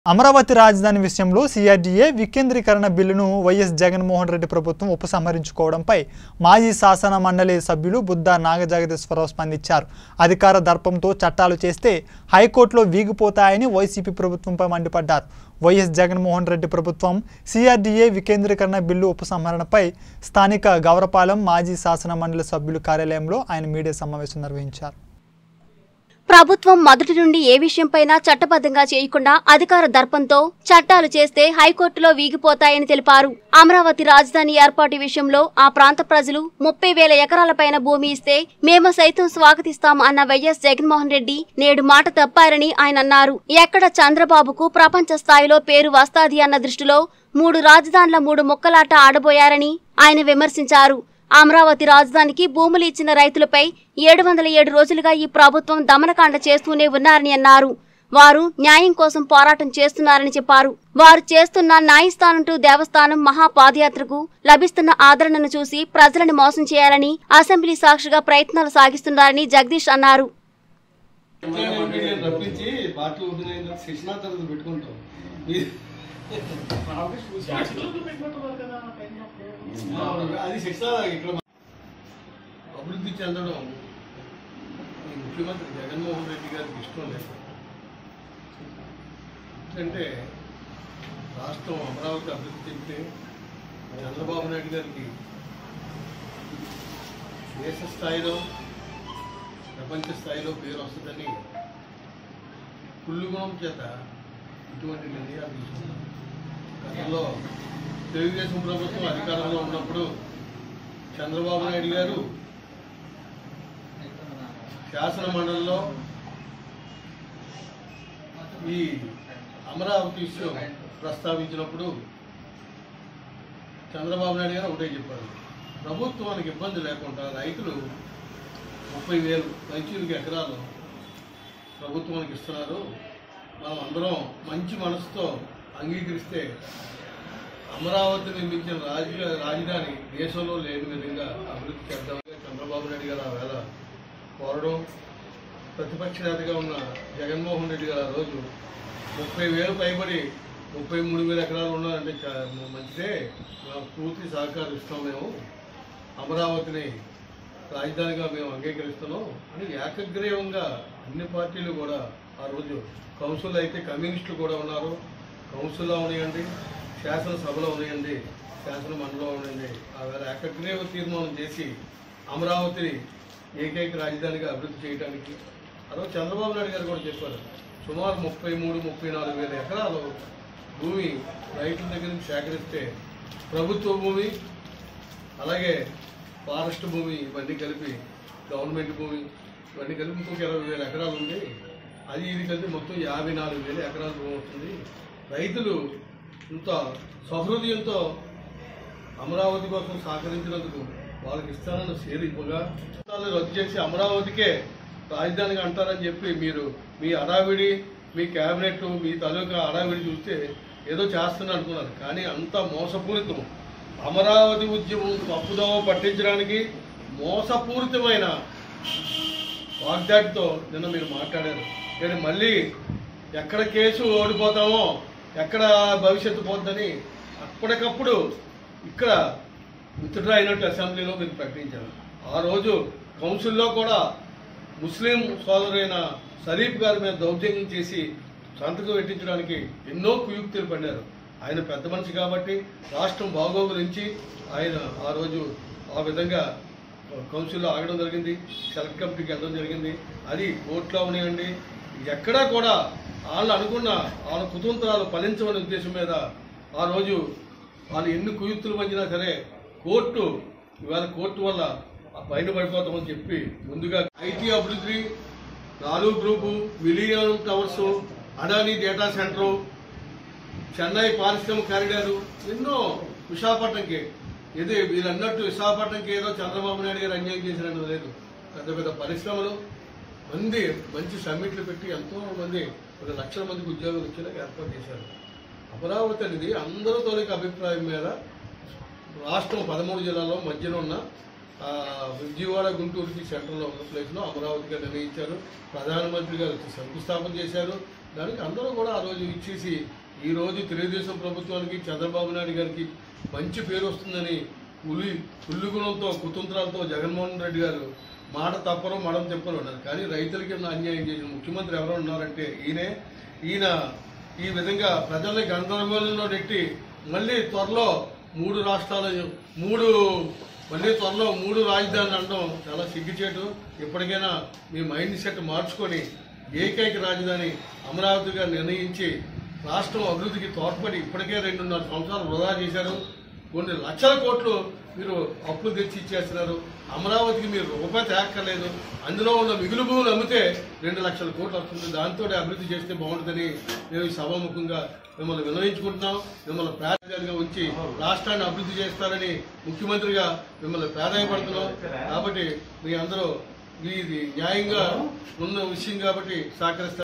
అమరావతి రాజధాని విషయంలో సిఆర్డీఏ వికేంద్రీకరణ బిల్లును వైఎస్ జగన్మోహన్ రెడ్డి ప్రభుత్వం ఉపసంహరించుకోవడంపై మాజీ శాసన మండలి సభ్యులు బుద్ధా నాగజగదీశ్వరరావు స్పందించారు అధికార దర్పంతో చట్టాలు చేస్తే హైకోర్టులో వీగిపోతాయని వైసీపీ ప్రభుత్వంపై మండిపడ్డారు వైఎస్ జగన్మోహన్ రెడ్డి ప్రభుత్వం సిఆర్డీఏ వికేంద్రీకరణ బిల్లు ఉపసంహరణపై స్థానిక గౌరపాలెం మాజీ శాసన మండలి సభ్యుల కార్యాలయంలో ఆయన మీడియా సమావేశం నిర్వహించారు ప్రభుత్వం మొదటి నుండి ఏ విషయంపైనా చట్టబద్ధంగా చేయకుండా అధికార దర్పంతో చట్టాలు చేస్తే హైకోర్టులో వీగిపోతాయని తెలిపారు అమరావతి రాజధాని ఏర్పాటు విషయంలో ఆ ప్రాంత ప్రజలు ముప్పై వేల ఎకరాలపైన భూమి ఇస్తే మేము సైతం స్వాగతిస్తాం అన్న వైఎస్ జగన్మోహన్ రెడ్డి నేడు మాట తప్పారని ఆయన అన్నారు ఎక్కడ చంద్రబాబుకు ప్రపంచ స్థాయిలో పేరు వస్తాది అన్న దృష్టిలో మూడు రాజధానుల మూడు ముక్కలాట ఆడబోయారని ఆయన విమర్శించారు అమరావతి రాజధానికి భూములు ఇచ్చిన రైతులపై ఏడు వందల ఏడు రోజులుగా ఈ ప్రభుత్వం దమనకాండ చేస్తూనే ఉన్నారని అన్నారు వారు న్యాయం కోసం పోరాటం చేస్తున్నారని చెప్పారు వారు చేస్తున్న న్యాయస్థానం టు దేవస్థానం మహాపాదయాత్రకు లభిస్తున్న ఆదరణను చూసి ప్రజలను మోసం చేయాలని అసెంబ్లీ సాక్షిగా ప్రయత్నాలు సాగిస్తున్నారని జగదీష్ అన్నారు నేను రప్పించి పాటలు ఉంటున్నాయి శిక్షణ తరగతి పెట్టుకుంటాం మీరు అది శిక్షణ ఇక్కడ అభివృద్ధి చెందడం ఈ ముఖ్యమంత్రి జగన్మోహన్ రెడ్డి గారికి ఇష్టం లేదు ఎందుకంటే రాష్ట్రం అమరావతి అభివృద్ధి చెందితే చంద్రబాబు నాయుడు గారికి దేశ స్థాయిలో ప్రపంచ స్థాయిలో పేరు వస్తుందని కుళ్ళుగుణం చేత ఇటువంటి నిర్ణయాలు తీసుకున్నారు గతంలో తెలుగుదేశం ప్రభుత్వం అధికారంలో ఉన్నప్పుడు చంద్రబాబు నాయుడు గారు శాసన మండలిలో ఈ అమరావతి విషయం ప్రస్తావించినప్పుడు చంద్రబాబు నాయుడు గారు ఒకటే చెప్పారు ప్రభుత్వానికి ఇబ్బంది లేకుండా రైతులు ముప్పై వేలు రైతులకి ఎకరాలు ప్రభుత్వానికి ఇస్తున్నారు మనం అందరం మంచి మనసుతో అంగీకరిస్తే అమరావతి నిర్మించిన రాజ రాజధాని దేశంలో లేని విధంగా అభివృద్ధి చేద్దామని చంద్రబాబు నాయుడు గారు ఆ వేళ కోరడం ప్రతిపక్ష నేతగా ఉన్న జగన్మోహన్ రెడ్డి గారు ఆ రోజు ముప్పై వేలు పైబడి ముప్పై మూడు వేల ఎకరాలు ఉన్నారంటే చా- మంచిదే మాకు పూర్తి సహకారం ఇస్తాం మేము అమరావతిని రాజధానిగా మేము అంగీకరిస్తున్నాం అని ఏకగ్రీవంగా అన్ని పార్టీలు కూడా ఆ రోజు కౌన్సిల్ అయితే కమ్యూనిస్టులు కూడా ఉన్నారు కౌన్సిల్లో ఉన్నాయండి శాసనసభలో ఉన్నాయండి శాసన మండలిలో ఉండండి ఆ వేళ ఏకగ్రీవ తీర్మానం చేసి అమరావతిని ఏకైక రాజధానిగా అభివృద్ధి చేయడానికి ఆ రోజు చంద్రబాబు నాయుడు గారు కూడా చెప్పారు సుమారు ముప్పై మూడు ముప్పై నాలుగు వేల ఎకరాలు భూమి రైతుల దగ్గర నుంచి సేకరిస్తే ప్రభుత్వ భూమి అలాగే ఫారెస్ట్ భూమి ఇవన్నీ కలిపి గవర్నమెంట్ భూమి ఇవన్నీ కలిపి ఇంకొక ఇరవై వేల ఎకరాలు ఉంది అది ఇది కలిపి మొత్తం యాభై నాలుగు వేల ఎకరాల భూమి అవుతుంది రైతులు ఇంత సహృదయంతో అమరావతి కోసం సహకరించినందుకు వాళ్ళకి ఇస్తానన్న షేర్ ఇవ్వగా చట్టాలను రద్దు చేసి అమరావతికే రాజధానిగా అంటారని చెప్పి మీరు మీ అడావిడి మీ క్యాబినెట్ మీ తాలూకా అడావిడి చూస్తే ఏదో చేస్తున్నారు అనుకున్నారు కానీ అంత మోసపూరితం అమరావతి ఉద్యమం తప్పుదోవ పట్టించడానికి మోసపూరితమైన వాగ్దాటితో నిన్న మీరు మాట్లాడారు నేను మళ్ళీ ఎక్కడ కేసు ఓడిపోతామో ఎక్కడ భవిష్యత్తు పోద్దని అప్పటికప్పుడు ఇక్కడ విత్డ్రా అయినట్టు అసెంబ్లీలో మీరు ప్రకటించారు ఆ రోజు కౌన్సిల్లో కూడా ముస్లిం సోదరుడైన షరీఫ్ గారి మీద దౌర్జన్యం చేసి సంతకం పెట్టించడానికి ఎన్నో కుయుక్తులు పడినారు ఆయన పెద్ద మనిషి కాబట్టి రాష్ట్రం బాగోగు గురించి ఆయన ఆ రోజు ఆ విధంగా కౌన్సిల్లో ఆగడం జరిగింది సెలెక్ట్ కమిటీకి వెళ్ళడం జరిగింది అది కోర్టులో ఉన్నాయండి ఎక్కడా కూడా వాళ్ళు అనుకున్న వాళ్ళ కుతంత్రాలు ఫలించమనే ఉద్దేశం మీద ఆ రోజు వాళ్ళు ఎన్ని కుయుక్తులు పంచినా సరే కోర్టు ఇవాళ కోర్టు వల్ల ఆ పైన పడిపోతామని చెప్పి ముందుగా ఐటీ అభివృద్ధి నాలుగు group million towers Adani data center Chennai పారిశ్రామిక కారిడారు ఎన్నో విశాఖపట్నంకి ఇది మీరు అన్నట్టు విశాఖపట్నంకి ఏదో చంద్రబాబు నాయుడు గారు అన్యాయం చేసినట్టు లేదు పెద్ద పెద్ద పరిశ్రమలు మంది మంచి సమ్మిట్లు పెట్టి ఎంతో మంది ఒక లక్షల మందికి ఉద్యోగాలు వచ్చేలాగా ఏర్పాటు చేశారు అమరావతి అనేది అందరూ తొలగి అభిప్రాయం మీద రాష్ట్రం పదమూడు జిల్లాలో మధ్యన ఉన్న ఆ, విజయవాడ గుంటూరుకి సెంటర్లో ఉన్న ప్లేస్లో అమరావతిగా నిర్ణయించారు ప్రధానమంత్రి గారు వచ్చి శంకుస్థాపన చేశారు దానికి అందరూ కూడా ఆ రోజు ఇచ్చేసి ఈ రోజు తెలుగుదేశం ప్రభుత్వానికి చంద్రబాబు నాయుడు గారికి మంచి పేరు వస్తుందని పులి పుల్లి గుణంతో కుతంత్రాలతో జగన్మోహన్ రెడ్డి గారు మాట తప్పరు మడం చెప్పరు ఉన్నారు కానీ రైతులకి ఉన్న అన్యాయం చేసిన ముఖ్యమంత్రి ఎవరు ఉన్నారంటే ఈయనే ఈయన ఈ విధంగా ప్రజల్ని గందరగోళంలో నెట్టి మళ్ళీ త్వరలో మూడు రాష్ట్రాలు మూడు మళ్ళీ త్వరలో మూడు రాజధానులు అనడం చాలా సిగ్గుచేటు ఇప్పటికైనా మీ మైండ్ సెట్ మార్చుకొని ఏకైక రాజధాని అమరావతిగా నిర్ణయించి రాష్ట్రం అభివృద్ధికి తోడ్పడి ఇప్పటికే రెండున్నర సంవత్సరాలు వృధా చేశారు కొన్ని లక్షల కోట్లు మీరు అప్పులు తెచ్చి ఇచ్చేస్తున్నారు అమరావతికి మీరు రూపాయి తేక్కర్లేదు అందులో ఉన్న మిగులు భూములు అమ్మితే రెండు లక్షల కోట్లు వస్తుంది దాంతో అభివృద్ధి చేస్తే బాగుంటుందని మేము ఈ సభాముఖంగా మిమ్మల్ని వినయించుకుంటున్నాం మిమ్మల్ని ప్రాధాన్యంగా ఉంచి రాష్ట్రాన్ని అభివృద్ధి చేస్తారని ముఖ్యమంత్రిగా మిమ్మల్ని ప్రాధాన్యపడుతున్నాం కాబట్టి మీ అందరూ ఇది న్యాయంగా ఉన్న విషయం కాబట్టి సహకరిస్తారు